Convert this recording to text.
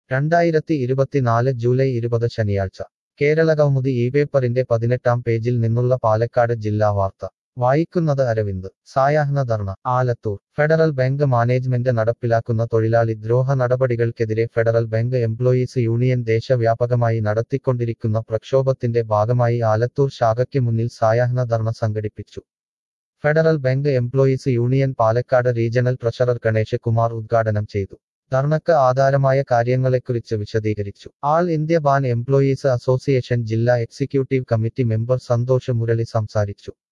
രണ്ടായിരത്തി ഇരുപത്തിനാല് ജൂലൈ ഇരുപത് ശനിയാഴ്ച കേരളകൗമുദി ഈ പേപ്പറിന്റെ പതിനെട്ടാം പേജിൽ നിന്നുള്ള പാലക്കാട് ജില്ലാ വാർത്ത വായിക്കുന്നത് അരവിന്ദ് സായാഹ്ന ധർണ ആലത്തൂർ ഫെഡറൽ ബാങ്ക് മാനേജ്മെന്റ് നടപ്പിലാക്കുന്ന തൊഴിലാളി ദ്രോഹ നടപടികൾക്കെതിരെ ഫെഡറൽ ബാങ്ക് എംപ്ലോയീസ് യൂണിയൻ ദേശവ്യാപകമായി നടത്തിക്കൊണ്ടിരിക്കുന്ന പ്രക്ഷോഭത്തിന്റെ ഭാഗമായി ആലത്തൂർ ശാഖയ്ക്ക് മുന്നിൽ സായാഹ്ന ധർണ സംഘടിപ്പിച്ചു federal bank employees union Palakkad regional treasurer Ganesh Kumar ഉദ്ഘാടനം ചെയ്തു ധർണക്ക് ആധാരമായ കാര്യങ്ങളെക്കുറിച്ച് വിശദീകരിച്ചു all India bank employees association ജില്ലാ executive committee member Santhosh Murali സംസാരിച്ചു